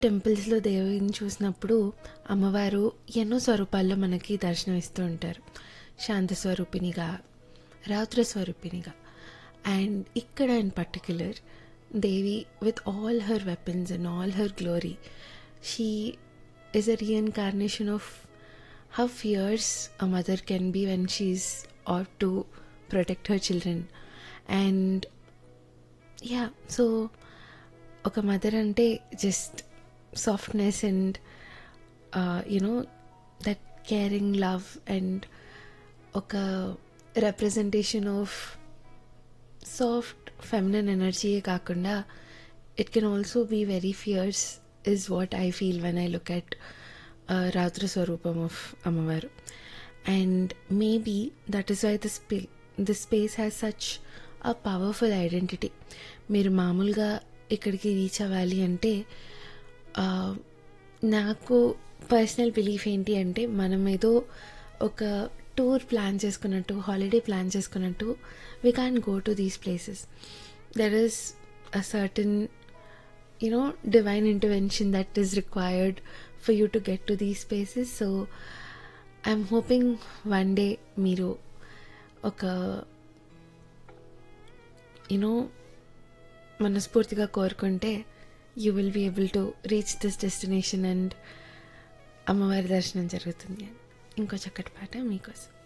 టెంపుల్స్‌లో దేవిని చూసినప్పుడు అమ్మవారు ఎన్నో స్వరూపాల్లో మనకి దర్శనం ఇస్తూ ఉంటారు. శాంత స్వరూపిణిగా, రౌద్ర స్వరూపిణిగా. అండ్ ఇక్కడ in particular Devi with all her weapons and all her glory she is a reincarnation of how fierce a mother can be when she is out to protect her children. And yeah! So ఒక mother అంటే just softness and ah, you know that caring love and ఒక representation of soft feminine ఎనర్జీయే కాకుండా it can also be very fierce is what I feel when I look at ah, రౌద్ర స్వరూపం of అమ్మవారు. And maybe that is why the spa the space has such a powerful identity. మీరు మామూలుగా ఇక్కడికి reach అవ్వాలి అంటే ఆహ్, నాకు పర్సనల్ బిలీఫ్ ఏంటి అంటే మనం ఏదో ఒక టూర్ ప్లాన్ చేసుకున్నట్టు, హాలిడే ప్లాన్ చేసుకున్నట్టు we can't go to these places. There is a certain you know divine intervention that is required for you to get to these places. So I'm hoping one day మీరు ఒక you know మనస్ఫూర్తిగా కోరుకుంటే you will be able to reach this destination and అమ్మవారి దర్శనం జరుగుతుంది అని. ఇంకో చక్కటి పాట మీకోసం.